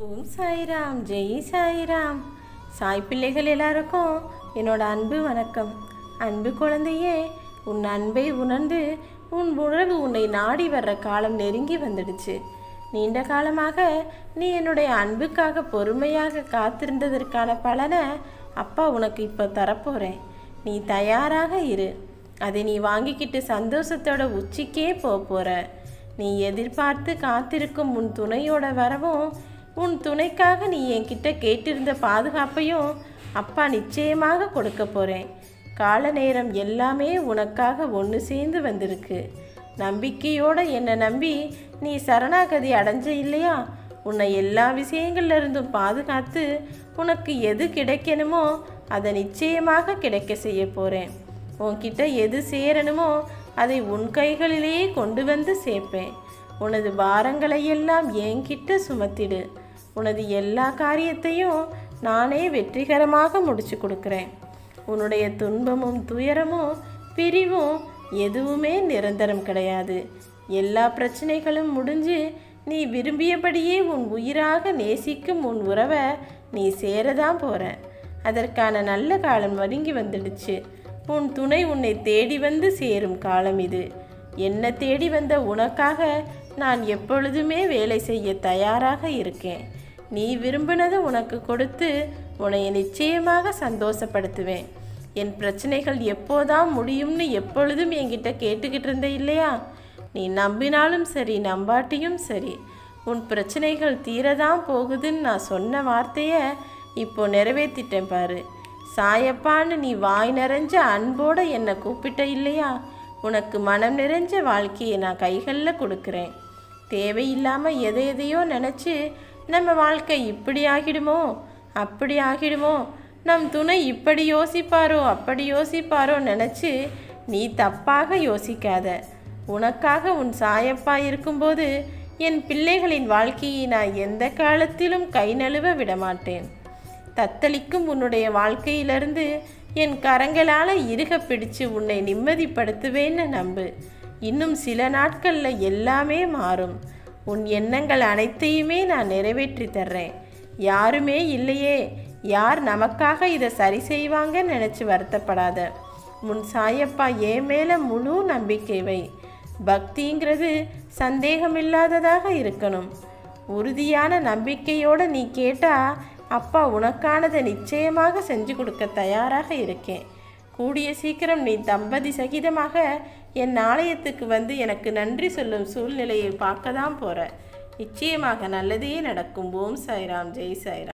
ஓம் சாய்ராம் ஜெய் சாய்ராம் சாய் பிள்ளைகள் எல்லாருக்கும் என்னோட அன்பு வணக்கம் அன்பு குழந்தையே உன் அன்பை உணர்ந்து உன் உறவு உன்னை நாடி வர்ற காலம் நெருங்கி வந்துடுச்சு நீண்ட காலமாக நீ என்னுடைய அன்புக்காக பொறுமையாக காத்திருந்ததற்கான பலனை அப்பா உனக்கு இப்போ தரப்போகிறேன் நீ தயாராக இரு அதை நீ வாங்கிக்கிட்டு சந்தோஷத்தோட உச்சிக்கே போக போகிற நீ எதிர்பார்த்து காத்திருக்கும் உன் துணையோட வரவும் உன் துணைக்காக நீ என்கிட்ட கேட்டிருந்த பாதுகாப்பையும் அப்பா நிச்சயமாக கொடுக்க போகிறேன் கால நேரம் எல்லாமே உனக்காக ஒன்று சேர்ந்து வந்திருக்கு நம்பிக்கையோட என்னை நம்பி நீ சரணாகதி அடைஞ்ச இல்லையா உன்னை எல்லா விஷயங்கள்ல இருந்தும் பாதுகாத்து உனக்கு எது கிடைக்கணுமோ அதை நிச்சயமாக கிடைக்க செய்ய போகிறேன் உன்கிட்ட எது சேரணுமோ அதை உன் கைகளிலேயே கொண்டு வந்து சேர்ப்பேன் உனது பாரங்களை எல்லாம் என்கிட்ட சுமத்திடு உனது எல்லா காரியத்தையும் நானே வெற்றிகரமாக முடிச்சு கொடுக்குறேன் உன்னுடைய துன்பமும் துயரமும் பிரிவும் எதுவுமே நிரந்தரம் கிடையாது எல்லா பிரச்சனைகளும் முடிஞ்சு நீ விரும்பியபடியே உன் உயிராக நேசிக்கும் உன் உறவை நீ சேரதான் போற அதற்கான நல்ல காலம் நெருங்கி வந்துடுச்சு உன் துணை உன்னை தேடி வந்து சேரும் காலம் இது என்ன தேடி வந்த உனக்காக நான் எப்பொழுதுமே வேலை செய்ய தயாராக இருக்கேன் நீ விரும்பினதை உனக்கு கொடுத்து உன்னை நிச்சயமாக சந்தோஷப்படுத்துவேன் என் பிரச்சனைகள் எப்போதான் முடியும்னு எப்பொழுதும் என்கிட்ட கேட்டுக்கிட்டு இருந்த இல்லையா நீ நம்பினாலும் சரி நம்பாட்டியும் சரி உன் பிரச்சனைகள் தீரதான் போகுதுன்னு நான் சொன்ன வார்த்தையை இப்போ நிறைவேற்றிட்டேன் பாரு சாயப்பான்னு நீ வாய் நிறைஞ்ச அன்போட என்னை கூப்பிட்ட இல்லையா உனக்கு மனம் நிறைஞ்ச வாழ்க்கையை நான் கைகளில் கொடுக்குறேன் தேவையில்லாமல் எதை எதையோ நினச்சி நம்ம வாழ்க்கை இப்படி ஆகிடுமோ அப்படி ஆகிடுமோ நம் துணை இப்படி யோசிப்பாரோ அப்படி யோசிப்பாரோ நினச்சி நீ தப்பாக யோசிக்காத உனக்காக உன் சாயப்பா இருக்கும்போது என் பிள்ளைகளின் வாழ்க்கையை நான் எந்த காலத்திலும் கை நழுவ விடமாட்டேன் தத்தளிக்கும் உன்னுடைய வாழ்க்கையிலிருந்து என் கரங்களால் இறுக பிடிச்சு உன்னை நிம்மதிப்படுத்துவேன்னு நம்பு இன்னும் சில நாட்களில் எல்லாமே மாறும் உன் எண்ணங்கள் அனைத்தையுமே நான் நிறைவேற்றி தர்றேன் யாருமே இல்லையே யார் நமக்காக இதை சரி செய்வாங்கன்னு நினச்சி வருத்தப்படாத முன் சாயப்பா என் மேலே முழு நம்பிக்கை வை பக்திங்கிறது சந்தேகமில்லாததாக இருக்கணும் உறுதியான நம்பிக்கையோடு நீ கேட்டால் அப்பா உனக்கானதை நிச்சயமாக செஞ்சு கொடுக்க தயாராக இருக்கேன் கூடிய சீக்கிரம் நீ தம்பதி சகிதமாக என் ஆலயத்துக்கு வந்து எனக்கு நன்றி சொல்லும் சூழ்நிலையை பார்க்க தான் போகிற நிச்சயமாக நல்லதே நடக்கும் ஓம் சாய்ராம் ஜெய் சாய்ராம்